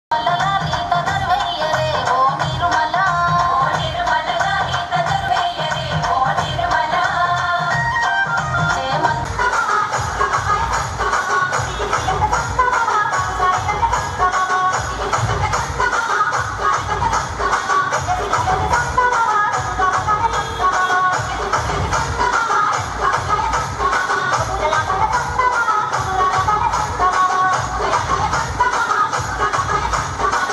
ఆ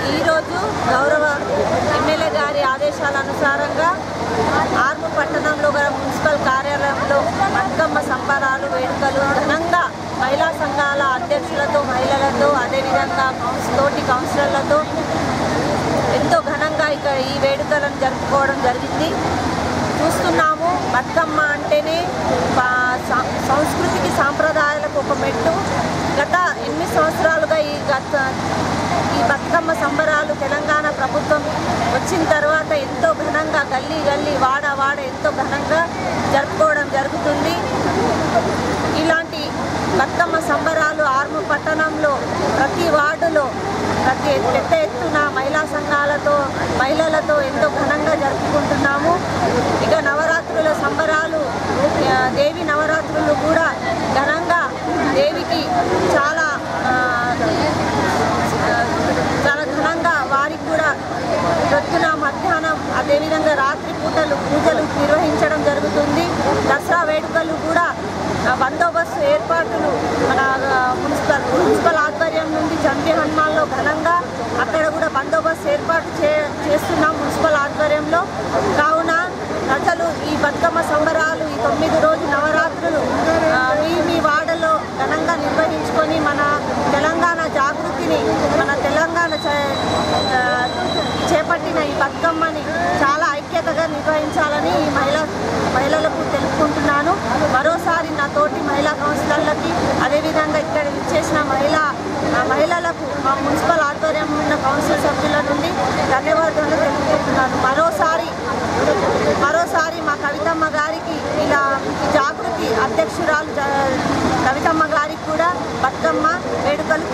ఈరోజు గౌరవ ఎమ్మెల్యే గారి ఆదేశాల అనుసారంగా ఆర్ము పట్టణంలో గల మున్సిపల్ కార్యాలయంలో బతుకమ్మ సంబరాలు వేడుకలు ఘనంగా మహిళా సంఘాల అధ్యక్షులతో మహిళలతో అదేవిధంగా కౌన్స్ తోటి కౌన్సిలర్లతో ఎంతో ఘనంగా ఇక్కడ ఈ వేడుకలను జరుపుకోవడం జరిగింది చూస్తున్నాము బతుకమ్మ అంటేనే పా- సా- సంస్కృతికి సాంప్రదాయాలకు ఒక మెట్టు గత ఎనిమిది సంవత్సరాలుగా ఈ గత ఈ బతుకమ్మ సంబరాలు తెలంగాణ ప్రభుత్వం వచ్చిన తర్వాత ఎంతో ఘనంగా గల్లీ గల్లీ వాడ వాడ ఎంతో ఘనంగా జరుపుకోవడం జరుగుతుంది ఇలాంటి బతుకమ్మ సంబరాలు ఆర్ము పట్టణంలో ప్రతి వార్డులో ప్రతి పెద్ద ఎత్తున మహిళా సంఘాలతో మహిళలతో ఎంతో ఘనంగా జరుపుకుంటున్నాము ఇక నవరాత్రుల సంబరాలు ఆ, దేవి నవరాత్రులు కూడా ఘనంగా దేవికి చాలా ఆ, చాలా ఘనంగా వారికి కూడా ప్రొద్దున మధ్యాహ్నం అదేవిధంగా రాత్రి పూటలు పూజలు నిర్వహించడం జరుగుతుంది దసరా వేడుకలు కూడా ఆ, బందోబస్తు ఏర్పాట్లు మన ఆ, మున్సిపల్ మున్సిపల్ ఆధ్వర్యం నుండి జంటి హనుమాన్లో ఘనంగా అక్కడ కూడా బందోబస్తు ఏర్పాటు చే చేస్తున్నాం మున్సిపల్ ఆధ్వర్యంలో కావున ప్రజలు ఈ బతుకమ్మ సంబరాలు ఈ తొమ్మిది రోజు నవరాత్రులు ఆ, మీ మీ వాడలో ఘనంగా నిర్వహించుకొని మన తెలంగాణ జాగృతిని మన తెలంగాణ చే- ఆ, చేపట్టిన ఈ బతుకమ్మని చాలా ఐక్యతగా నిర్వహించాలని ఈ మహిళా మహిళలకు తెలుపుకుంటున్నాను మరోసారి నా తోటి మహిళా కౌన్సిలర్లకి అదేవిధంగా ఇక్కడ ఇచ్చేసిన మహిళా ఆ, మహిళలకు మా మున్సిపల్ ఆధ్వర్యం ఉన్న కౌన్సిల్ సభ్యుల నుండి ధన్యవాదాలు తెలుపుకుంటున్నాను మరోసారి మరోసారి మా కవితమ్మ గారికి ఇలా ఈ జాగృతి అధ్యక్షురాలు జ- కవితమ్మ గారికి కూడా బతుకమ్మ వేడుకలు